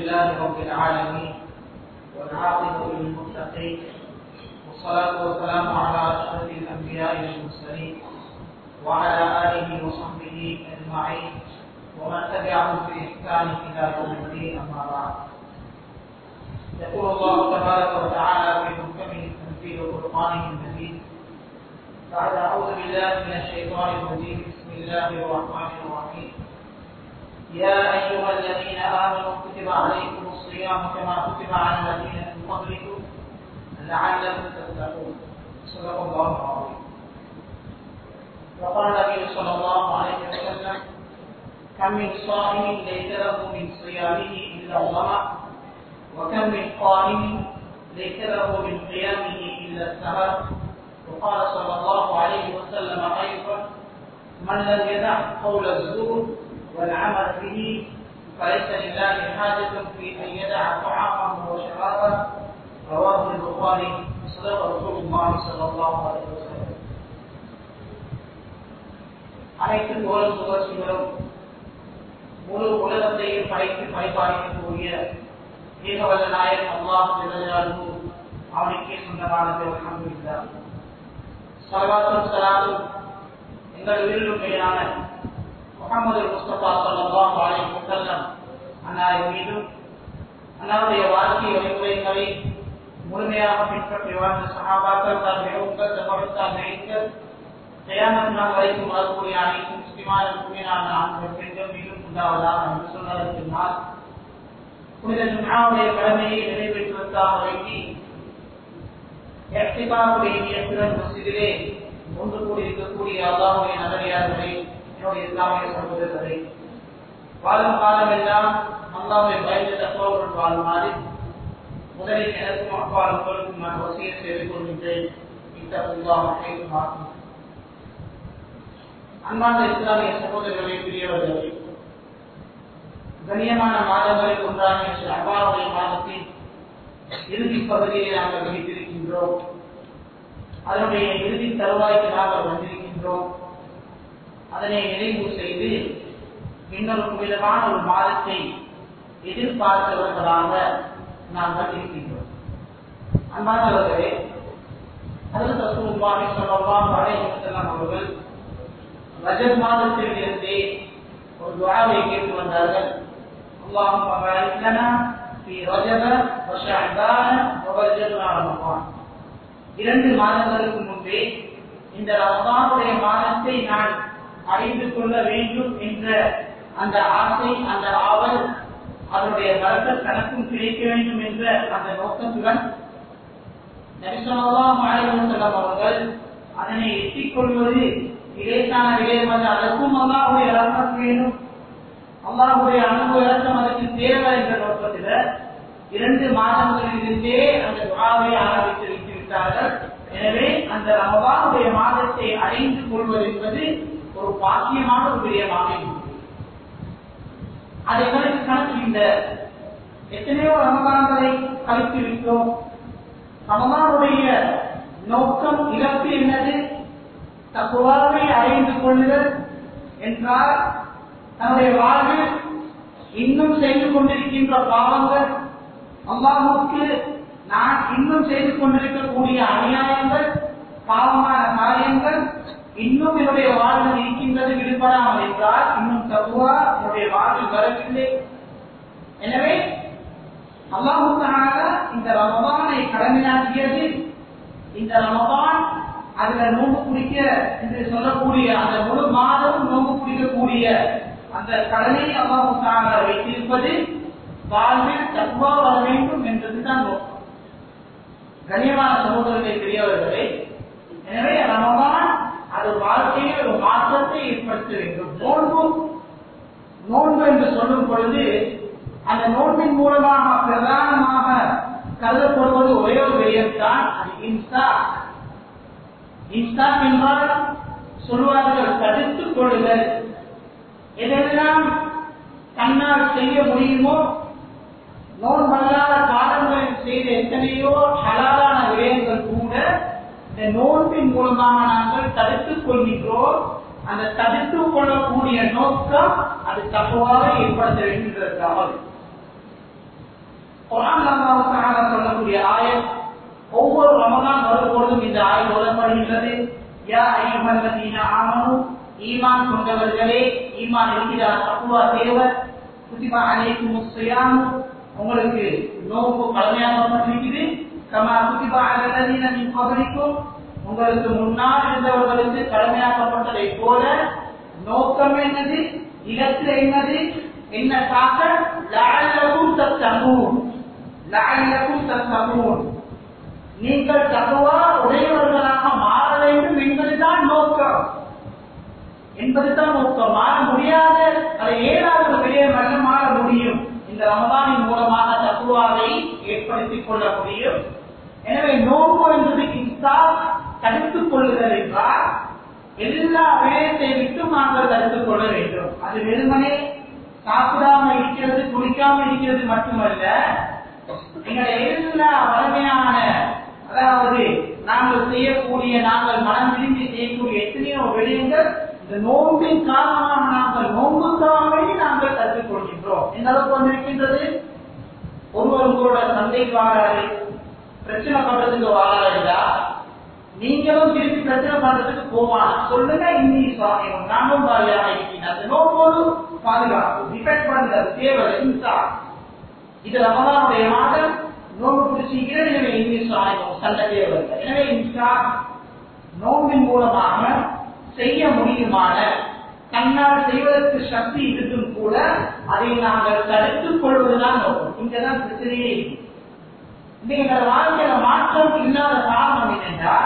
لله رب العالمين والعاقبة للمتقين والصلاة والسلام على أشرف الأنبياء والمرسلين وعلى آله وصحبه أجمعين ومن تبعهم بإحسان إلى يوم الدين أما بعد يقول الله تبارك وتعالى في محكمه التنزيل وقرآنه المجيد بعد أعوذ بالله من الشيطان الرجيم بسم الله الرحمن الرحيم يا أيها الذين آمنوا كتب عليكم الصيام كما كتب على الذين من قبلكم لعلكم تتقون صدق الله العظيم وقال النبي صلى الله عليه وسلم كم من صائم ليس له من صيامه إلا الظمأ وكم من قائم ليس له من قيامه إلا السهر وقال صلى الله عليه وسلم أيضا من لم يدع قول الزور والعمل به فليس لله حاجة في أن يدع طعامه وشرابه رواه البخاري صدق رسول الله صلى الله عليه وسلم அனைத்து புகழும் புகழ்ச்சிகளும் முழு உலகத்தையும் படைத்து படைப்பாளிக்கக்கூடிய ஏகவல்ல நாயக் அல்லாஹ் ஜல்லல்லாஹு அவனுக்கே சொந்தமானது அல்ஹம்துலில்லாஹ் ஸலவாத்தும் ஸலாமும் எங்கள் உயிரிலும் மேலான முகமது முஸ்தபா ஸல்லல்லாஹு அலைஹி வஸல்லம் அன்னாரின் மீதும் அன்னாருடைய வாழ்க்கை வழிமுறைகளை முழுமையாக பின்பற்றி வாழ்ந்த சஹாபாக்கள் தாபியங்கள் தபறுத்தால் நெய்கள் கயாமத் நாள் வரைக்கும் வரக்கூடிய அனைத்து முஸ்லிமான முழுமையான ஆண்கள் பெண்கள் மீதும் உண்டாவதாக என்று சொன்னதற்கு நாள் புனித ஜும்ஆவுடைய கடமையை நிறைவேற்றுவதற்காக வேண்டி எர்த்திகாவுடைய நியத்துடன் மசிதிலே ஒன்று கூடி இருக்கக்கூடிய அல்லாஹுடைய நல்லடியார்களே என்னுடைய இஸ்லாமிய சகோதரர்களே வாழும் காலம் எல்லாம் அல்லாஹுடைய பயந்த தப்போருடன் வாழுமாறு முதலில் எனக்கும் அப்பால் உங்களுக்கும் நான் வசிய செய்து கொள்கின்றேன் அன்பார்ந்த இஸ்லாமிய சகோதரர்களே பெரியவர்களே கண்ணியமான மாதங்களில் ஒன்றான அவ்வாறுடைய மாதத்தின் இறுதி பகுதியை நாங்கள் வைத்திருக்கின்றோம் அதனுடைய இறுதி தருவாய்க்கு நாங்கள் வந்திருக்கின்றோம் அதனை நிறைவு செய்து இன்னொரு புனிதமான ஒரு மாதத்தை எதிர்பார்த்தவர்களாக நாங்கள் இருக்கின்றோம் அன்பானவர்களே அதில் ரசூலுல்லாஹி ஸல்லல்லாஹு அலைஹி வஸல்லம் அவர்கள் ரஜப் மாதத்தில் இருந்தே ஒரு துஆவை கேட்டு வந்தார்கள் اللهم بارك لنا في رجب وشعبان وبلغنا رمضان இரண்டு மாதங்களுக்கு முன்பே இந்த ரமதானுடைய மாதத்தை நான் அறிந்து கொள்ள வேண்டும் என்ற அந்த ஆசை அந்த ஆவல் அதனுடைய வரத்த தனக்கும் கிடைக்க வேண்டும் என்ற அந்த நோக்கத்துடன் நபிசல்லாம் செல்லம் அவர்கள் அதனை எட்டிக் கொள்வது இலேசான விடயம் அல்ல அதற்கும் அல்லாஹுடைய ரஹ்மத் வேணும் அல்லாஹுடைய அன்பு இறக்கம் அதற்கு தேவை என்ற நோக்கத்தில் இரண்டு மாதங்களில் இருந்தே அந்த துவாவை ஆரம்பித்து வைத்து விட்டார்கள் எனவே அந்த ரமபானுடைய மாதத்தை அடைந்து கொள்வது என்பது ஒரு பாக்கியமான ஒரு விடயமாக இருக்கிறது அது எங்களுக்கு கணக்கு இந்த எத்தனையோ ரமதான்களை கழித்து விட்டோம் ரமதானுடைய நோக்கம் இலக்கு என்னது தப்புவாவை அடைந்து கொள்ளுதல் என்றால் தன்னுடைய வாழ்வில் இன்னும் செய்து கொண்டிருக்கின்ற பாவங்கள் அல்லாஹுக்கு நான் இன்னும் செய்து கொண்டிருக்கக்கூடிய அநியாயங்கள் பாவமான காரியங்கள் இன்னும் என்னுடைய வாழ்வில் இருக்கின்றது விடுபடாமல் என்றால் இன்னும் தகுவா என்னுடைய வாழ்வில் வரவில்லை எனவே அல்லாஹுக்காக இந்த ரமபானை கடமையாக்கியது இந்த ரமபான் அதுல நோம்பு குடிக்க என்று சொல்லக்கூடிய அந்த முழு மாதம் நோம்பு குடிக்கக்கூடிய அந்த கடனை அல்லாஹுக்காக வைத்திருப்பது வாழ்வில் தக்குவா வர வேண்டும் என்பதுதான் நோக்கம் கண்ணியமான சகோதரர்களை பெரியவர்களே எனவே ரமபான் அது வாழ்க்கையில் ஒரு மாற்றத்தை ஏற்படுத்த வேண்டும் நோன்பு நோன்பு என்று சொல்லும் பொழுது அந்த நோன்பின் மூலமாக பிரதானமாக கருதப்படுவது ஒரே ஒரு விடயம்தான் அது இன்சா இன்சா என்றால் சொல்வார்கள் தடுத்துக் கொள்ளுதல் எதெல்லாம் தன்னால் செய்ய முடியுமோ நோன்பல்லாத காலங்களில் செய்த எத்தனையோ ஹலாலான விடயங்கள் கூட இந்த நோன்பின் மூலமாக நாங்கள் தடுத்துக் கொள்கின்றோம் அந்த தடுத்துக் கொள்ளக்கூடிய நோக்கம் அது தப்புவாக ஏற்படுத்த வேண்டும் என்பதற்காக குரான் அல்லாஹ் தஆலா சொல்லக்கூடிய ஆயத் ஒவ்வொரு ரமலான் வரும்பொழுதும் இந்த ஆயத் ஓதப்படுகின்றது யா அய்யுஹல்லதீன ஆமனு ஈமான் கொண்டவர்களே ஈமான் இருக்கிறார் தக்குவா தேவர் குதிபா அலைக்குமுஸ் ஸியாம் உங்களுக்கு நோன்பு கடமையாக்கப்பட்டிருக்குது கமா குதிபா அலல்லதீன மின் கபலிக்கும் உங்களுக்கு முன்னால் இருந்தவர்களுக்கு கடமையாக்கப்பட்டதை போல நோக்கம் என்னது இலக்கு என்னது என்ன காக்க லஅல்லகும் தத்தகூன் லஅல்லகும் தத்தகூன் நீங்கள் தகுவா உடையவர்களாக மாற வேண்டும் என்பதுதான் நோக்கம் என்பதுதான் நோக்கம் மாற முடியாத அதை ஏதாவது விடயம் அல்ல மாற முடியும் இந்த ரமதானின் மூலமாக தக்குவாவை ஏற்படுத்திக் கொள்ள முடியும் எனவே நோன்பு என்பது இன்சா தடுத்துக் கொள்ளுதல் என்றால் எல்லா விடயத்தை விட்டு நாங்கள் தடுத்துக் கொள்ள வேண்டும் அது வெறுமனே சாப்பிடாம இருக்கிறது குளிக்காம இருக்கிறது மட்டுமல்ல எங்களுடைய எல்லா வலிமையான அதாவது நாங்கள் செய்யக்கூடிய நாங்கள் மனம் விரும்பி செய்யக்கூடிய எத்தனையோ விடயங்கள் இந்த நோம்பின் காரணமாக நாங்கள் நோம்புக்காக வேண்டி நாங்கள் கற்றுக் கொள்கின்றோம் எந்த அளவுக்கு வந்திருக்கின்றது ஒருவர் உங்களோட சந்தைக்கு வாழாரு பிரச்சனை பண்றதுக்கு வாழாருடா நீங்களும் திருப்பி பிரச்சனை பண்றதுக்கு போவான் சொல்லுங்க இன்னி சுவாமியும் நானும் பாலியாக இருக்கேன் அந்த நோக்கோடு பாதுகாப்பு டிபெண்ட் பண்றது தேவை இன்சா இது ரமலானுடைய மாதம் நோன்பு பிடிச்சிருக்கிறது எனவே இன்னி சுவாமியும் சண்டை தேவை எனவே இன்சா நோம்பின் மூலமாக செய்ய முடியுமான தன்னால் செய்வதற்கு சக்தி இருந்தும் கூட அதை நாங்கள் தடுத்துக் கொள்வதுதான் நோக்கம் இங்கதான் பிரச்சனையே இருக்கு இன்னைக்கு எங்களோட வாழ்க்கையில மாற்றம் இல்லாத காரணம் என்னென்றால்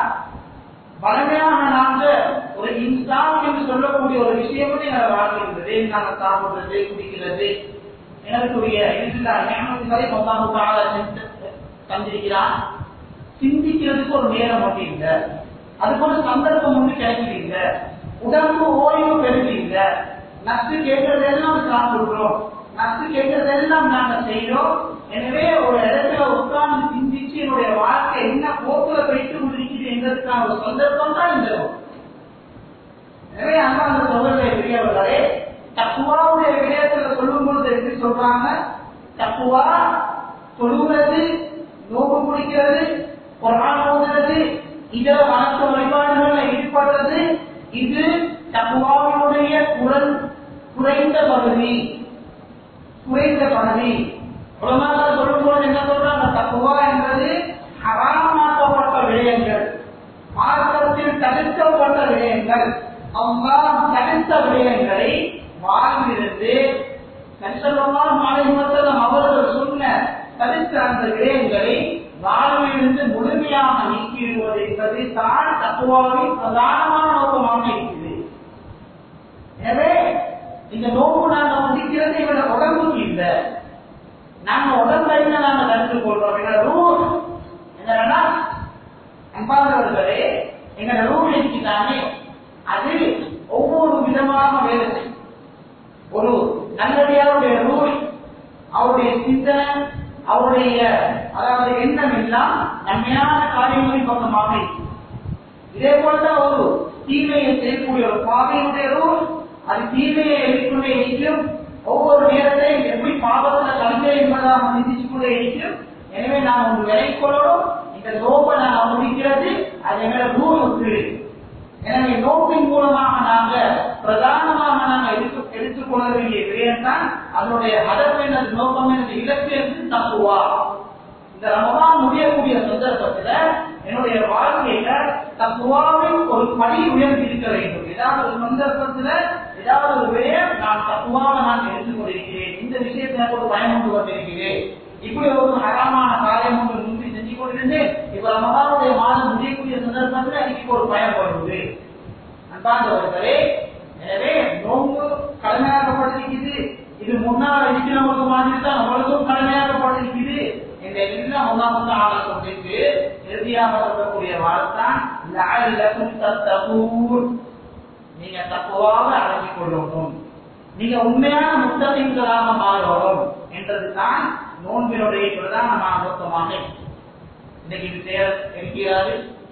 வளமையாக நாங்க ஒரு இன்சான் என்று சொல்லக்கூடிய ஒரு விஷயம் வந்து எங்களோட வாழ்க்கை இருந்தது நாங்க சாப்பிடுறது குடிக்கிறது எனக்குரிய எல்லா ஞானங்களை மொத்தமாக கால தந்திருக்கிறான் சிந்திக்கிறதுக்கு ஒரு நேரம் மட்டும் இல்லை அதுக்கு ஒரு சந்தர்ப்பம் ஒன்று கிடைக்குது இல்லை உடம்பு ஓய்வு பெருகு இல்லை நஷ்டு கேட்கறதெல்லாம் சாப்பிடுறோம் நஷ்டு கேட்கறதெல்லாம் நாங்க செய்யறோம் எனவே ஒரு இடத்துல உட்கார்ந்து சிந்திச்சு என்னுடைய வாழ்க்கை என்ன போக்குல போயிட்டு முடிக்குது என்பதற்கான ஒரு சந்தர்ப்பம் தான் இந்த நோக்கம். எனவே அன்பான சோதனை பெரியவர்களே தக்குவாவுடைய விடயத்துல சொல்லும் பொழுது எப்படி சொல்றாங்க தக்குவா தொழுகிறது நோக்கு குடிக்கிறது குரான் ஓதுறது இதர வணக்க வழிபாடுகள்ல ஈடுபடுறது இது தக்குவாவினுடைய குரல் குறைந்த பகுதி குறைந்த பகுதி உலகத்தில் சொல்லும்போது என்ன சொல்றாங்க தக்குவா என்பது ஹராமாக்கப்பட்ட விடயங்கள் மார்க்கத்தில் தடுக்கப்பட்ட விடயங்கள் அல்லாஹ் தடுத்த விடயங்களை வாழ்ந்திருந்து நரிசல்லமாக மாநிலம் அவர்கள் சொன்ன தடுத்த அந்த விடயங்களை வாழ்விலிருந்து முழுமையாக நீக்கிவிடுவது என்பது தான் தத்துவாவின் பிரதானமான நோக்கமாக இருக்கிறது எனவே இந்த நோக்கு நாங்க முடிக்கிறது எங்களோட உடம்புக்கு இல்லை நாங்க உடம்பையில நாங்க கருத்து கொள்றோம் எங்களோட ரூல் என்னன்னா அன்பானவர்களே எங்களோட ரூல் இருக்கிறானே அது ஒவ்வொரு விதமாக வேலை செய்யும் ஒரு நல்லடியாருடைய ரூல் அவருடைய சிந்தனை அவருடைய அதாவது எண்ணம் எல்லாம் நன்மையான காரியங்களின் பக்கமாக இருக்கும் இதே போலதான் ஒரு தீமையை செய்யக்கூடிய ஒரு பாவையினுடைய ரூல் அது தீமையை எதிர்கொண்டே இருக்கும் ஒவ்வொரு நேரத்தையும் எப்படி பாவத்துல கலந்து என்பதாக சிந்திச்சு கொண்டே இருக்கும் எனவே நாம் ஒரு விலை கொள்ளணும் இந்த நோக்கை நான் முடிக்கிறது அது எங்களோட ரூலுக்கு எனவே நோக்கின் மூலமாக நாங்க பிரதானமாக நாங்க எடுத்து எடுத்துக்கொள்ள வேண்டிய விடயம் தான் அதனுடைய ஹதம் என்னது நோக்கம் என்னது இலக்கு என்று தப்புவா இந்த ரமதான் முடியக்கூடிய சந்தர்ப்பத்துல என்னுடைய வாழ்க்கையில தப்புவாவின் ஒரு படி உயர்ந்து இருக்க வேண்டும் ஏதாவது ஒரு சந்தர்ப்பத்துல ஏதாவது ஒரு விடயம் நான் தப்புவாக நான் எடுத்துக்கொண்டிருக்கிறேன் இந்த விஷயத்தை எனக்கு ஒரு பயம் கொண்டு வந்திருக்கிறேன் இப்படி ஒரு ஹராமான காரியம் ஒன்று முன்பு செஞ்சு கொண்டிருந்து இப்ப ரமதானுடைய மாதம் முடியக்கூடிய சந்தர்ப்பத்துல எனக்கு ஒரு பயம் வருவது அன்பாந்தவர்களே எனவே நோன்பு கடமையாக்கப்பட்டிருக்குது இது முன்னால் இருக்கிறவங்களுக்கு மாதிரி தான் நம்மளுக்கும் கடமையாக்கப்பட்டிருக்குது இந்த எல்லாம் ஒன்னா ஒன்னா ஆள சொல்லிட்டு இறுதியாக சொல்லக்கூடிய வாழ்த்தான் லஅல்லக்கும் தத்தகூன் நீங்க தப்புவாக அடங்கிக் கொள்ளணும் நீங்க உண்மையான முத்தகங்களாக மாறணும் என்றதுதான் நோன்பினுடைய பிரதானமான நோக்கமாக இன்னைக்கு இது செய்ய இருக்கிறாரு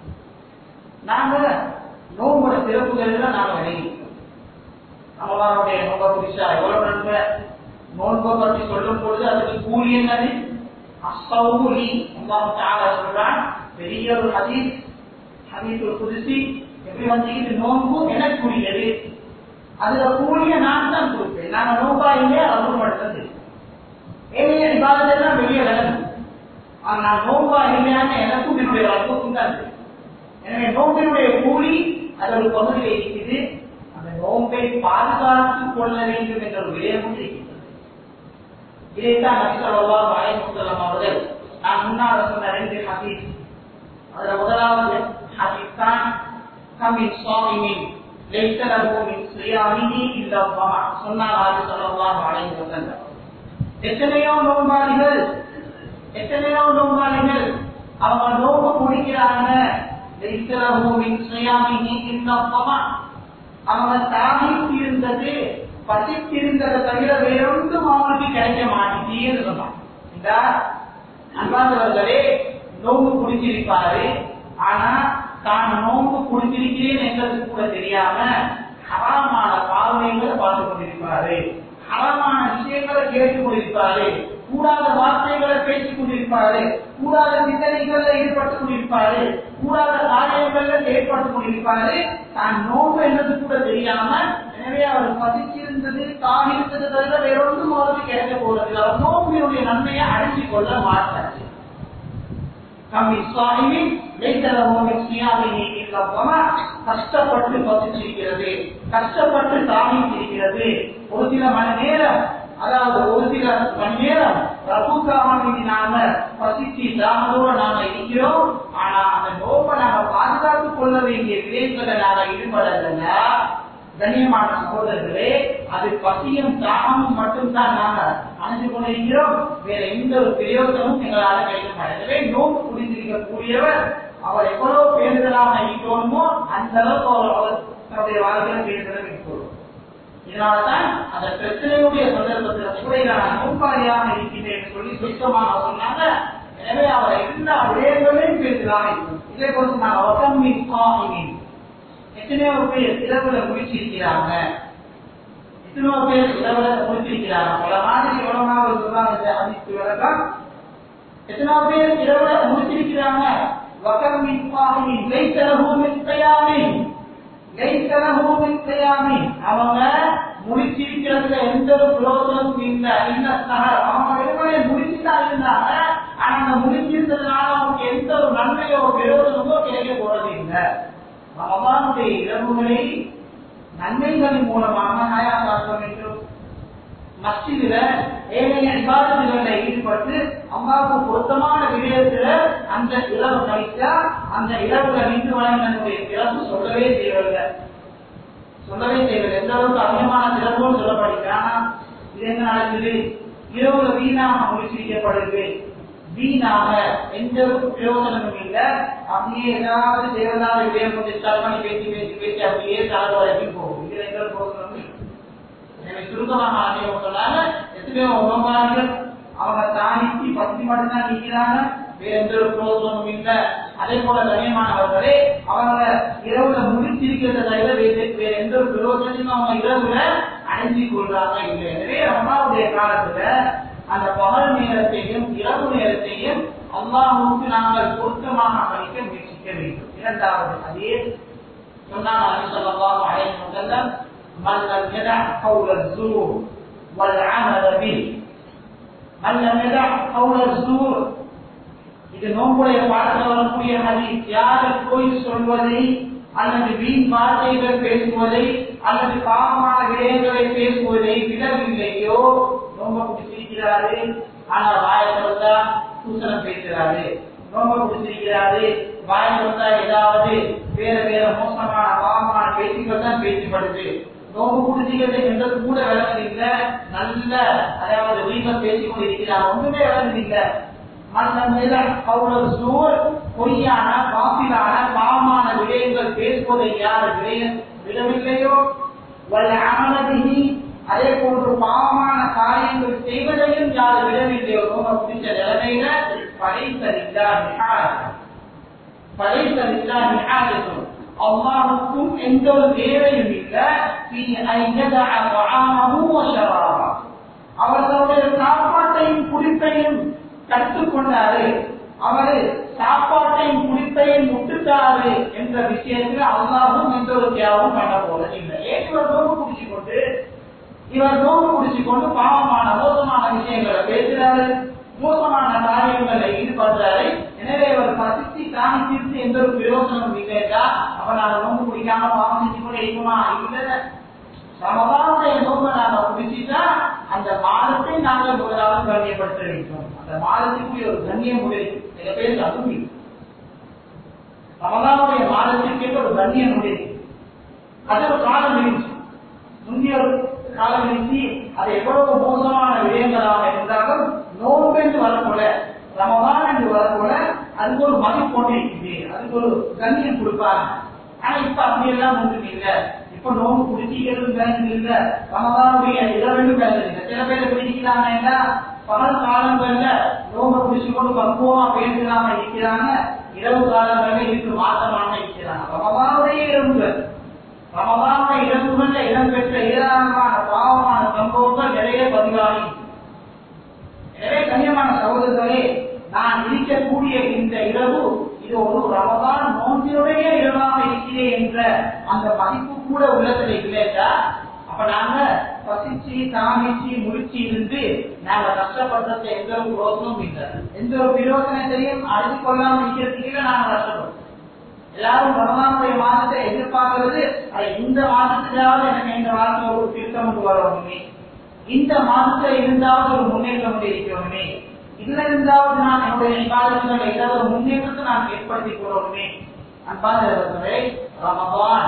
நாங்க நோம்போட சிறப்புகள் எல்லாம் நாங்க விளங்கிக்கிறோம் நம்மளுடைய நோம்ப புதுசா எவ்வளவு நன்மை நோன்பை பற்றி சொல்லும் பொழுது அதுக்கு கூலி என்னது அஸ்ஸௌலி அல்லாஹ் தஆலா சொல்றான் பெரிய ஒரு ஹதீஸ் ஹதீஸுல் குதுசி எப்படி வந்து இது நோன்பு எனக்குரியது அதுல கூலிய நான் தான் கொடுப்பேன் நாங்க நோம்பா இல்லையா அவர் மட்டும் ஏனைய விவாதத்தான் வெளியே விளங்கும் ஆனா நோம்பா இல்லையான்னு எனக்கும் என்னுடைய ரப்புக்கும் தான் இருக்கு. எனவே நோம்பினுடைய கூலி அது ஒரு பகுதியில் இருக்குது அந்த நோம்பை பாதுகாத்துக் கொள்ள வேண்டும் என்ற ஒரு விடயமும் இருக்கிறது இதைத்தான் நபிசல்லா வாயமுசலம் அவர்கள் நான் முன்னால் சொன்ன ரெண்டு ஹதீஸ் அதுல முதலாவது ஹதீஸ் தான் கமின் சுவாமியின் ليس له من صيامه الا الظمأ சொன்னார் ஆதி ஸல்லல்லாஹு அலைஹி வஸல்லம் எத்தனையோ நோம்பாளிகள் எத்தனையோ நோம்பாளிகள் அவங்க நோம்பு குடிக்கிறாங்க ليس له من صيامه الا الظمأ அவங்க தாகித்து இருந்தது பசித்திருந்ததை தவிர வேறொன்றும் அவனுக்கு கிடைக்க மாட்டேங்குது சொன்னான் இந்த அன்பாந்தவர்களே நோம்பு குடிச்சிருப்பாரு ஆனா தான் நோம்பு குடிச்சிருக்கிறேன் என்பது கூட தெரியாம ஹராமான பார்வைகளை பார்த்து கொண்டிருப்பாரு ஹராமான விஷயங்களை கேட்டுக் கொண்டிருப்பாரு கூடாத வார்த்தைகளை பேசிக் கொண்டிருப்பாரு கூடாத சிந்தனைகள்ல ஈடுபட்டுக் கொண்டிருப்பாரு கூடாத காரியங்கள்ல ஏற்பட்டுக் கொண்டிருப்பாரு தான் நோம்பு என்பது கூட தெரியாம எனவே அவர் பசிச்சிருந்தது தான் இருந்தது தவிர வேறொன்றும் அவருக்கு கிடைக்க போறது அவர் நோம்பினுடைய நன்மையை அடைஞ்சு கொள்ள மாட்டார் கம்மி சுவாமி கஷ்டப்பட்டு பசிச்சிருக்கிறது கஷ்டப்பட்டு தாமித்திருக்கிறது ஒரு சில மணி நேரம் அதாவது ஒரு சில மணி நேரம் பிரபுக்காக நாம பசிச்சு தாமதோட நாம இருக்கிறோம் ஆனா அந்த நோப்பை நாம பாதுகாத்துக் கொள்ள வேண்டிய விடயங்களை நாம ஈடுபடல கண்ணியமான சகோதரர்களே அது பசியும் தாகமும் மட்டும்தான் நாம அணைஞ்சு கொண்டிருக்கிறோம் வேற எந்த ஒரு பிரயோஜனமும் எங்களால கிடைக்க மாட்டேன் நோக்கு புரிந்திருக்கக்கூடியவர் அவர் எவ்வளவு பேருதலாக இருக்கணுமோ அந்த அளவுக்கு அவர் அவர் தன்னுடைய வாழ்க்கையில பேருதலாக இருக்கணும் இதனாலதான் அந்த பிரச்சனையுடைய சந்தர்ப்பத்தில் கூட நான் நோக்காளியாக இருக்கின்றேன் என்று சொல்லி சுத்தமாக சொன்னாங்க எனவே அவர் எல்லா விடயங்களையும் பேசலாம் இருக்கும் இதே போல நான் ஒட்டமின் சுவாமியின் எத்தனையோ பேர் இரவுல முடிச்சிருக்கிறாங்க எத்தனையோ பேர் இரவுல முடிச்சிருக்கிறாங்க பல மாதிரி உலகமாக சொல்றாங்க அதிர்ச்சி விளக்கம் எத்தனையோ பேர் இரவுல முடிச்சிருக்கிறாங்க வக்கமின் சுவாமியின் லைத்தரகூமின் கையாமின் லைத்தரகூமின் கையாமின் அவங்க முடிச்சிருக்கிறதுல எந்த ஒரு பிரயோஜனமும் இல்ல இல்ல சகர் அவங்க வெறுமனே முடிச்சுதான் இருந்தாங்க ஆனா அந்த முடிச்சிருந்ததுனால அவங்களுக்கு எந்த ஒரு நன்மையோ பிரயோஜனமோ கிடைக்க போறது இல்லை ரமதானுடைய இரவுகளை நன்மைகளின் மூலமாக ஹயாத்தாக்க வேண்டும் மஸ்ஜிதில ஏனைய விவாதங்களில் ஈடுபட்டு அம்மாவுக்கு பொருத்தமான விடயத்துல அந்த இரவு கழித்தா அந்த இரவுல நின்று வழங்கினுடைய சிறப்பு சொல்லவே தேவையில்லை சொல்லவே தேவையில்லை எந்த அளவுக்கு அதிகமான சிறப்பும் சொல்லப்படுகிறானா இது என்ன நடக்குது இரவுல வீணாக முடிச்சிருக்கப்படுது வீணாக எந்த ஒரு பிரயோஜனமும் இல்லை அப்படியே ஏதாவது தேவையான விடயம் கொஞ்சம் ஸ்டார்ட் பண்ணி பேசி பேசி பேசி அப்படியே கால வரைக்கும் போகும் இதுல எந்த ஒரு பிரயோஜனமும் இல்லை எனவே சுருக்கமாக ஆகியோர் சொன்னாங்க எத்தனையோ உணவாளிகள் அவங்க தானிக்கு பத்தி மட்டும்தான் நிற்கிறாங்க வேற எந்த ஒரு பிரயோஜனமும் இல்லை அதே போல கண்ணியமானவர்களே அவங்க இரவுல முடிச்சிருக்கிறத தவிர வேறு வேற எந்த ஒரு பிரயோஜனமும் அவங்க இரவுல அடைஞ்சு கொள்றாங்க இல்லை எனவே அம்மாவுடைய காலத்துல அந்த பகல் நேரத்தையும் இரவு நேரத்தையும் அல்லாஹுக்கு நாங்கள் பொருத்தமாக கழிக்க முயற்சிக்க வேண்டும் இரண்டாவது அதே சொன்னாங்க சொல்லலாம் அழைத்து முதல்ல من لم يدع قول الزور والعمل به من لم يدع قول الزور இது நோம்புடைய பாடத்தில் வரக்கூடிய ஹதீஸ் யாரு போய் சொல்வதை அல்லது வீண் வார்த்தைகள் பேசுவதை அல்லது பாவமான விடயங்களை பேசுவதை விடவில்லையோ நோம்ப பிடிச்சிருக்கிறாரு ஆனா வாய திறந்தா சூசனம் பேசுறாரு நோம்ப பிடிச்சிருக்கிறாரு வாய திறந்தா ஏதாவது வேற வேற மோசமான பாவமான பேச்சுக்கள் தான் பேசப்படுது நோம்பு குடிச்சிக்கிறது என்றது கூட விளங்குதில்லை நல்ல அதாவது வீட்டில் பேசிக் கொண்டிருக்கிறார் ஒன்றுமே விளங்குதில்லை பொய்யான காப்பிலான பாவமான விடயங்கள் பேசுவதை யார் விடயம் விடவில்லையோ வல்ல அமலதினி அதே போன்று பாவமான காரியங்கள் செய்வதையும் யார் விடவில்லையோ நோம்ப பிடிச்ச நிலைமையில படைத்தறிந்தா படைத்தறிந்தா நிகாயத்தும் அல்லாஹுக்கும் எந்த ஒரு தேவையும் இல்லை அவர்களுடைய சாப்பாட்டையும் குடிப்பையும் கற்றுக்கொண்டாரு அவரு சாப்பாட்டையும் குடிப்பையும் விட்டுட்டாரு என்ற விஷயத்துல அல்லாவும் எந்த ஒரு தியாகம் பண்ண போறது இல்லை ஏன் இவர் நோம்பு குடிச்சு கொண்டு இவர் நோம்பு குடிச்சு கொண்டு பாவமான மோசமான விஷயங்களை பேசுறாரு மோசமான காரியங்களை ஈடுபடுறாரு எனவே இவர் பசித்து தானி தீர்த்து எந்த ஒரு பிரயோஜனம் இல்லையா அப்ப நாங்க நோம்பு குடிக்காம பாவம் செஞ்சு கூட இருக்குமா இல்ல ரமதானுடைய நோம்பை நாங்க குடிச்சுட்டா அந்த மாதத்தை நாங்கள் முதலாவது கண்ணியப்படுத்த வேண்டும் அந்த மாதத்துக்குரிய ஒரு கண்ணியம் முடிவு சில பேருக்கு அதுவும் இல்லை. ரமதானுடைய மாதத்திற்கு ஒரு கண்ணியம் முடிவு அது ஒரு காலம் இருந்துச்சு முந்தைய ஒரு காலம் இருந்துச்சு அது எவ்வளவு மோசமான விடயங்களாக இருந்தாலும் நோன்பு என்று வரப்போல ரமதான் என்று வரப்போல அதுக்கு ஒரு மதிப்பு ஒன்று இருக்குது அதுக்கு ஒரு கண்ணியம் கொடுப்பாங்க ஆனா இப்ப அப்படி எல்லாம் ஒன்றும் இல்லை இப்ப நோம்பு குடிச்சிக்கிறது பேங்க் இல்ல ரமதானுடைய இரவு பேங்க் இல்லை சில பேர் பிடிக்கிறாங்கன்னா பகல் காலங்கள்ல நோம்பு குடிச்சு கொண்டு பக்குவமா பேசுறாம இருக்கிறாங்க இரவு காலங்கள்ல இருக்கு மாற்றமான இருக்கிறாங்க ரமதானுடைய இரவுகள் ரமதானுடைய இரவுகள்ல இடம்பெற்ற ஏராளமான பாவமான சம்பவங்கள் நிறைய பதிவாகி எனவே கண்ணியமான சகோதரர்களே நான் இருக்கக்கூடிய இந்த இரவு இது ஒரு ரமதான் நோன்பினுடைய இரவாக இருக்கிறேன் என்ற அந்த மதிப்பு கூட உள்ளத்துல இல்லையா அப்ப நாங்க பசிச்சு தாமிச்சு முடிச்சு இருந்து நாங்க கஷ்டப்படுறது எந்த ஒரு யோசனமும் இல்லை எந்த ஒரு பிரயோசனத்தையும் அழைத்து கொள்ளாம இருக்கிறதுக்கு நாங்க கஷ்டப்படுறோம் எல்லாரும் ரமதானுடைய மாதத்தை எதிர்பார்க்கிறது அது இந்த மாதத்திலாவது எனக்கு இந்த மாதத்துல ஒரு திருத்தம் கொண்டு வரணுமே இந்த மாதத்துல இருந்தாவது ஒரு முன்னேற்றம் இருக்கிறோமே இதுல இருந்தாவது நான் என்னுடைய காலத்துல ஏதாவது ஒரு முன்னேற்றத்தை நான் ஏற்படுத்திக் கொள்ளணுமே அன்பானவர்களே ரமபான்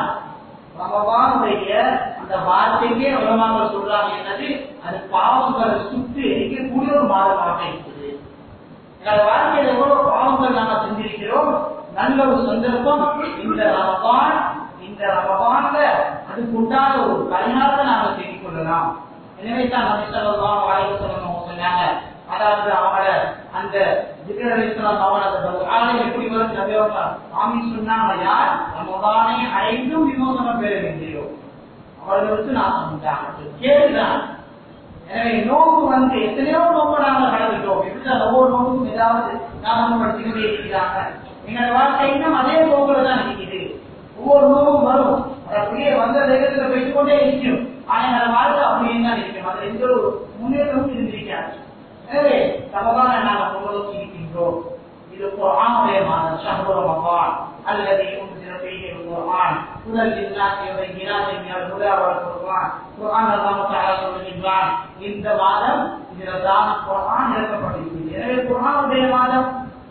ரமபானுடைய அந்த வார்த்தைக்கே உலமாக்கள் சொல்றாங்க என்னது அது பாவங்களை சுட்டு எரிக்கக்கூடிய ஒரு மாதமாக இருக்குது எங்களோட வாழ்க்கையில் எவ்வளவு பாவங்கள் நாம செஞ்சிருக்கிறோம் நல்ல ஒரு சந்தர்ப்பம் இந்த ரமபான் இந்த ரமபான்ல அதுக்கு உண்டான ஒரு பரிணாமத்தை நாம தேடிக் கொள்ளலாம் எனவே தான் நம்ம சொல்லலாம் வாழ்க்கை சொல்லணும் சொன்னாங்க அதாவது அவங்கள அந்த திகழலிஸ்லாம் அவங்கள அந்த ஆளை எப்படி வரும் நபியவங்க சாமி சொன்னாங்க யார் ரமபானை அடைந்தும் விமோசனம் பெற வேண்டியோ அவர்களுக்கு நான் சொன்னாங்க கேளுதான் எனவே நோம்பு வந்து எத்தனையோ நோம்பு நாங்கள் கடந்துட்டோம் எப்படி ஒவ்வொரு நோம்புக்கும் ஏதாவது ஞாபகம் படுத்திக்கிட்டே இருக்கிறாங்க எங்களோட வாழ்க்கை இன்னும் அதே நோம்புல தான் இருக்குது ஒவ்வொரு நோம்பும் வரும் அது அப்படியே வந்த வேகத்துல போயிட்டு கொண்டே இருக்கும் ஆனா எங்களோட வாழ்க்கை அப்படியே தான் இருக்கும் அதுல எந்த ஒரு முன்னேற்றமும் இருந்திருக்காது எனவே சமமான நாங்கள் முன்னோக்கி இருக்கின்றோம் இது குரானுடைய மாதம் ஷஹ்ரு ரமபான் அல்லது ينزل فيه القرآن هدى للناس وبينات من الهدى والفرقان குர்ஆன் அல்லாஹ் தஆலா சொல்லுகின்றான் இந்த மாதம் இதில் தான் குர்ஆன் இறக்கப்பட்டிருக்கிறது எனவே குர்ஆனுடைய மாதம்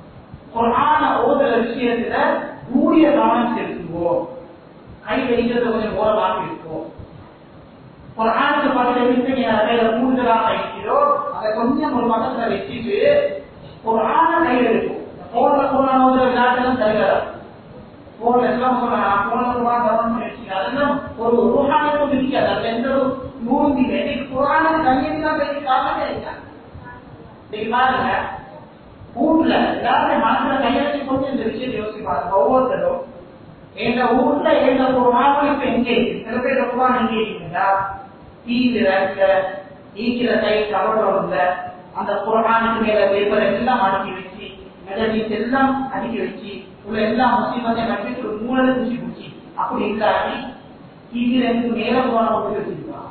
குர்ஆன ஓதுற விஷயத்துல கூடிய கவனம் செலுத்துவோம் கை வைக்கிறது கொஞ்சம் ஓரமாக இருக்கும் குர்ஆனுக்கு பக்கத்துல இருந்து நீ கையில கூடுதலாக இருக்கிறோம் அதை கொஞ்சம் ஒரு பக்கத்துல வச்சுட்டு குர்ஆன கையில இருக்கும் போன்ல குர்ஆன் ஓதுற விளையாட்டுலாம் தருகிறார் போன்ல எல்லாம் சொல்றாங்க போன்ல குர்ஆன் கவனம் வச்சுக்க அதெல்லாம் ஒரு ரூஹானியத்தும் இருக்காது அதுல எந்த ஒரு நூறும் இல்லை இன்னைக்கு குர்ஆன கண்ணியம் தான் பேசி காரணமே இருக்காங்க இன்னைக்கு பாருங்க ஊர்ல எல்லாருமே மனசுல கையெழுத்தி கொண்டு இந்த விஷயத்தை யோசிப்பாங்க ஒவ்வொருத்தரும் எங்க ஊர்ல எங்க குரான் இப்ப எங்க இருக்கு சில பேர் குரான் எங்க இருக்குங்களா டிவில ஈக்கிற கை கவர்ல அந்த குரானுக்கு மேல பேப்பர் எல்லாம் அடுக்கி வச்சு மெதடிஸ் எல்லாம் அடுக்கி வச்சு உள்ள எல்லா முஸ்லீமத்தையும் கட்டிட்டு ஒரு மூணு குச்சி குச்சி அப்படி இல்லாட்டி டிவில இருந்து மேல போன போட்டு வச்சிருக்கான்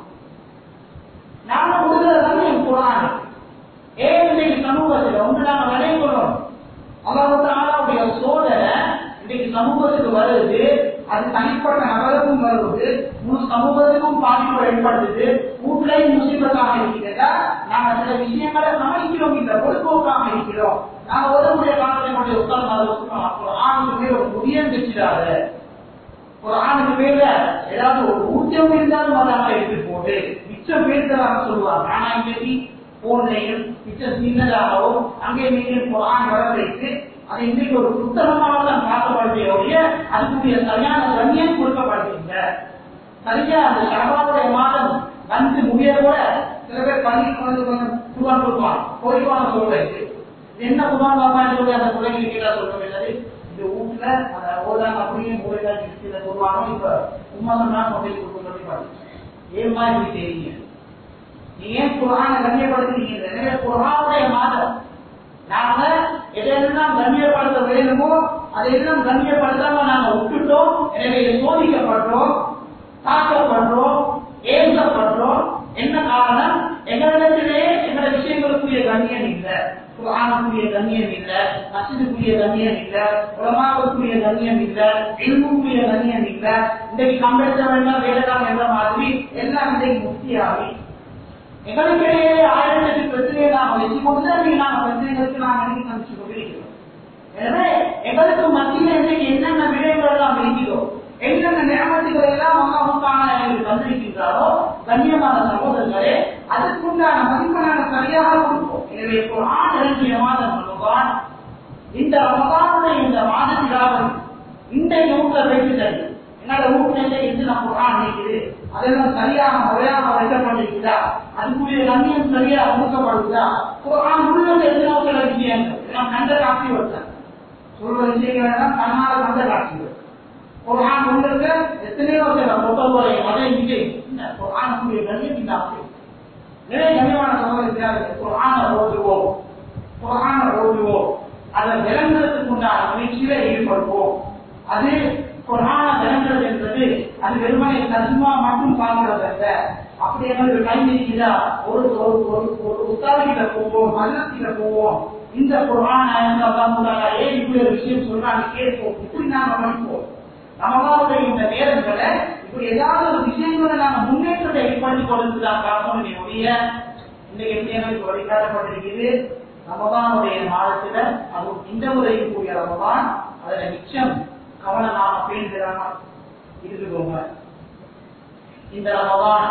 நாம கொடுக்கறதான என் குரான் ஏன் இன்னைக்கு சமூகத்தில் ஒன்று நாம விளையணும் அல்லாவுடைய சோதனை இன்னைக்கு சமூகத்துக்கு வருது அது தனிப்பட்ட நபருக்கும் வருவது முழு சமூகத்துக்கும் பாதிப்பு ஏற்படுத்துது வீட்லையும் முசீபத்தாக இருக்கிறதா நாங்க சில விஷயங்களை சமாளிக்கிறோம் இல்ல பொதுப்போக்காக இருக்கிறோம் நாங்க ஒருமுடைய காலத்தை கொண்டு உட்கார்ந்து ஆணுக்கு மேல ஒரு முடியம் வச்சிடாத ஒரு ஆணுக்கு மேல ஏதாவது ஒரு ஊக்கம் இருந்தாலும் அதாக எடுத்து போட்டு மிச்சம் பேருந்ததாக சொல்லுவாங்க ஆனா இன்னைக்கு போன்லையும் மிச்சம் சின்னதாகவும் அங்கே நீங்க குரான் வர வைத்து அது இன்றைக்கு ஒரு புத்தகமாக தான் பார்க்கப்படுதே ஒழிய அதுக்குரிய சரியான கண்ணியம் கொடுக்கப்படுகின்ற சரியா அந்த சரபாவுடைய மாதம் வந்து முடிய கூட சில பேர் பள்ளிக்கு வந்து கொஞ்சம் குருவான் கொடுப்பான் கோரிப்பான சொல்றது என்ன குருவான் பாப்பான்னு சொல்லி அந்த பிள்ளைங்க கேட்டா சொல்ல வேண்டியது இந்த வீட்டுல அந்த ஓதாங்க அப்படியே மூலைதான் இருக்கிற சொல்லுவாங்க இப்ப உமா சொன்னா மொபைல் கொடுக்க சொல்லி பாருங்க ஏமா இப்படி தெரியுங்க நீ ஏன் குரான கண்ணியப்படுத்துறீங்க எனவே குரானுடைய மாதம் எதெல்லாம் கண்ணியப்படுத்த வேணுமோ அதையெல்லாம் கண்ணியப்படுத்தாம நாங்க விட்டுட்டோம் எனவே சோதிக்கப்படுறோம் தாக்கப்படுறோம் ஏசப்படுறோம் என்ன காரணம் எங்களிடத்திலே எங்களோட விஷயங்களுக்குரிய கண்ணியம் இல்லை குரானுக்குரிய கண்ணியம் இல்ல மசிதுக்குரிய கண்ணியம் இல்ல உலமாவுக்குரிய கண்ணியம் இல்ல எல்முக்குரிய கண்ணியம் இல்ல இன்றைக்கு கம்பெடுத்த வேண்டாம் வேலைதான் என்ற மாதிரி எல்லாம் இன்றைக்கு முக்தியாகி எங்களுக்கிடையே ஆயிரத்தி பிரச்சனையை நாம் வச்சு கொண்டு அன்றைக்கு நாம பிரச்சனைகளுக்கு நாம் அன்னைக்கு சந்திச்சு கொண்டிருக்கிறோம் எனவே எங்களுக்கு மத்தியில் இன்றைக்கு என்னென்ன விடயங்கள் எல்லாம் இருக்கிறோம் என்னென்ன நியமத்துகளை எல்லாம் அம்மாவுக்கான எங்களுக்கு தந்திருக்கின்றாரோ கண்ணியமான சகோதரர்களே அதுக்குண்டான மதிப்பை நாங்கள் சரியாக கொடுப்போம் எனவே இப்போ ஆண் இறங்கிய மாதம் ரமதான் இந்த ரமதானுடைய இந்த மாதத்திலாவது இந்த நூற்ற வைத்துதல் என்னோட வீட்டுல இருந்து நான் குரான் நினைக்குது அதெல்லாம் சரியாக முறையாக வைக்கப்பட்டிருக்குதா அதுக்குரிய கண்ணியம் சரியாக கொடுக்கப்படுதா குரான் உள்ள எத்தனை சில விஷயங்கள் எல்லாம் கண்ட காட்சி வச்சாங்க சொல்ற விஷயங்கள் எல்லாம் கண்ணால கண்ட காட்சிகள் குரான் உள்ளது எத்தனையோ சில புத்தகங்களை அதை இங்கே குரானுக்குரிய கண்ணியம் இந்த அப்படி நிறைய கண்ணியமான சகோதரர்கள் குரான ஓதுவோம் குரான ஓதுவோம் அதை விளங்குறதுக்கு உண்டான முயற்சியில ஈடுபடுவோம் அது குரான விளங்குறது என்பது அது வெறுமனை தர்மா மட்டும் பார்க்கிறது அல்ல அப்படி எங்களுக்கு டைம் இருக்குதா ஒரு ஒரு ஒரு ஒரு உத்தாரிகிட்ட போவோம் மல்லத்தில போவோம் இந்த குரான ஏன் இப்படி ஒரு விஷயம் சொல்றாங்க கேட்போம் இப்படி நாம படிப்போம் நம்மளுடைய இந்த நேரங்களை இப்படி ஏதாவது ஒரு விஷயங்களை நாம முன்னேற்றத்தை ஏற்படுத்தி கொடுத்துதான் காரணம் என்னுடைய இன்றைக்கு எப்படி வழிகாட்டப்பட்டிருக்குது ரமதானுடைய மாதத்துல அது இந்த முறையில் கூடிய ரமதான் அதுல மிச்சம் கவனமாக பேசுகிறாங்க இருக்குங்க இந்த ரமதான்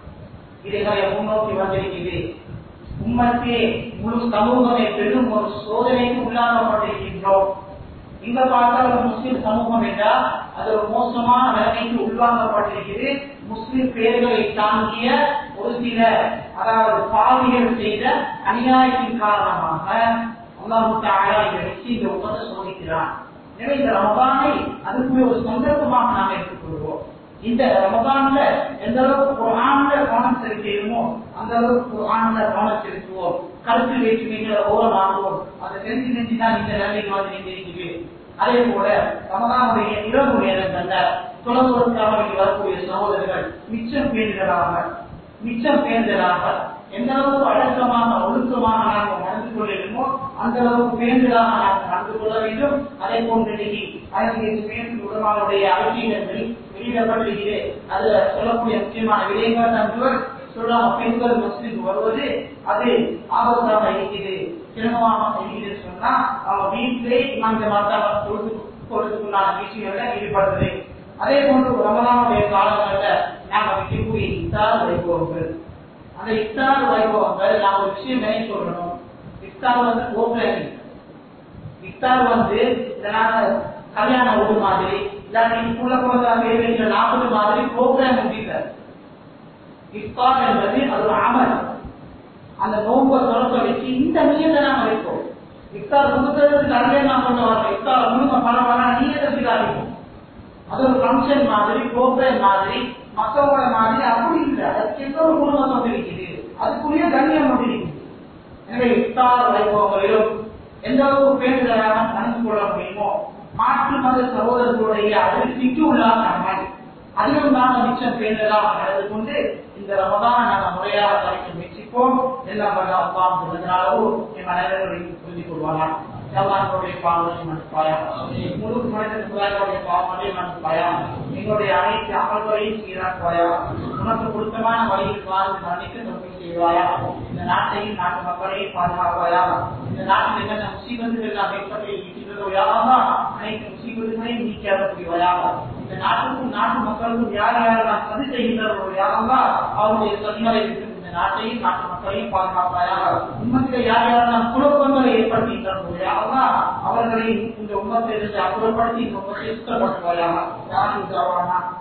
இதுகளை முன்னோக்கி வந்திருக்குது உண்மைக்கே முழு சமூகமே பெரும் ஒரு சோதனைக்கு உள்ளாக்கப்பட்டிருக்கின்றோம் இங்க பார்த்தா ஒரு முஸ்லிம் சமூகம் என்றால் அது ஒரு மோசமான நிலைமைக்கு உள்வாங்கப்பட்டிருக்கிறது முஸ்லிம் பேர்களை தாங்கிய ஒரு சில அதாவது பாவிகள் செய்த அநியாயத்தின் காரணமாக அல்லாஹு தாயா இந்த வெற்றி இந்த உமத்தை சோதிக்கிறான் எனவே இந்த ரமதானை அதுக்குரிய ஒரு சந்தர்ப்பமாக நாம் எடுத்துக்கொள்வோம் இந்த ரமதான்ல எந்த அளவுக்கு குரான்ல கவனம் செலுத்திடுமோ அந்த அளவுக்கு குரான்ல கவனம் செலுத்துவோம் கருத்து வேற்றுமைகளை ஓரமாகுவோம் அதை செஞ்சு செஞ்சு தான் இந்த நிலைமைக்கு வந்து நின்றிருக்கிறேன் அதே போல ரமதானுடைய இரவு நேரங்கள்ல தொலைதூரத்துக்காக வேண்டி வரக்கூடிய சகோதரர்கள் மிச்சம் பேருதலாக மிச்சம் பேருதலாக எந்த அளவுக்கு அடக்கமாக ஒழுக்கமாக நாங்கள் நடந்து கொள்ளிடுமோ அந்த அளவுக்கு பேருதலாக நாங்கள் நடந்து கொள்ள வேண்டும் அதே போன்று இன்னைக்கு ஆயிரத்தி பேருந்து உடமானுடைய அறிக்கைகள் வெளியிடப்பட்டிருக்கிறது அதுல சொல்லக்கூடிய முக்கியமான விடயங்கள் தான் சொல்லாம பெண்கள் மஸ்ஜிதுக்கு வருவது அது ஆபத்தாக இருக்குது சிரமமாக இருக்கிறது சொன்னா அவங்க வீட்டிலே அந்த மாத்தாவை பொழுது பொழுதுக்குள்ளான விஷயங்கள்ல ஈடுபடுறது அதே போன்று ரமலானுடைய காலங்களில் நாம வைக்கக்கூடிய இத்தார் வைபவங்கள் அந்த இத்தார் வைபவங்கள் நாம ஒரு விஷயம் நினை சொல்லணும் இத்தார் வந்து ஓப்பனிங் இத்தார் வந்து இதனால கல்யாண ஊர் மாதிரி இல்லாட்டி புள்ள குழந்தை வேலைங்கிற நாற்பது மாதிரி ப்ரோக்ராம் முடிக்கிறார் இஃப்தார் என்பது அது ஒரு அமல் அந்த நோன்பை தொடக்க வச்சு இந்த நீயத்தை நாம வைப்போம் இஃப்தார் கொடுக்கறதுக்கு நிறைய நாம் கொண்டு வரோம் இஃப்தார் முழுக்க பல பல நீயத்தை அறிவிப்போம் அது ஒரு ஃபங்க்ஷன் மாதிரி ப்ரோக்ராம் மாதிரி மக்களோட மாதிரி அப்படி இல்லை அதுக்கு எந்த ஒரு குடும்பம் வந்திருக்குது அதுக்குரிய கண்ணியம் வந்திருக்குது எனவே இஃப்தார் வைபவங்களிலும் எந்த அளவுக்கு பேருதலாக நடந்து கொள்ள முடியுமோ மாற்று மத சகோதரர்களுடைய அதிருப்திக்கு உள்ளாக்காமல் அதிலும் நாம மிச்சம் பேருதலாக நடந்து கொண்டு இந்த ரமதான நாம முறையாக கலைக்க முயற்சிப்போம் எல்லாம் வல்ல அல்லாம் இருந்தனாலோ என் அனைவரையும் புரிந்து கொள்வானா ஜவான்களுடைய பாவங்களை மன்னிப்பாயா முழு மனித சமுதாயங்களுடைய பாவங்களை மன்னிப்பாயா எங்களுடைய அனைத்து அமல்களையும் சீராக்குவாயா உனக்கு பொருத்தமான வழியில் வாழ்ந்து மன்னித்து தொகை செய்வாயா இந்த நாட்டையும் நாட்டு மக்களையும் பாதுகாப்பாயா இந்த நாட்டில் என்னென்ன முசீபத்துகள் எல்லாம் ஏற்பட்டு இருக்கின்றதோ யாரா அனைத்து முசீபத்துகளையும் நீக்கியாக புரிவாயா இந்த நாட்டுக்கும் நாட்டு மக்களுக்கும் யார் யாரெல்லாம் சதி செய்கின்றவர்களோ யாரெல்லாம் அவருடைய சதிகளை விட்டு இந்த நாட்டையும் நாட்டு மக்களையும் பாதுகாப்பாயாக உண்மத்தில் யார் யாரெல்லாம் குழப்பங்களை ஏற்படுத்துகின்றனர்களோ யாரெல்லாம் அவர்களை இந்த உண்மத்திலிருந்து அப்புறப்படுத்தி இந்த உண்மத்தை சுத்தப்படுத்துவாயாக யாரும்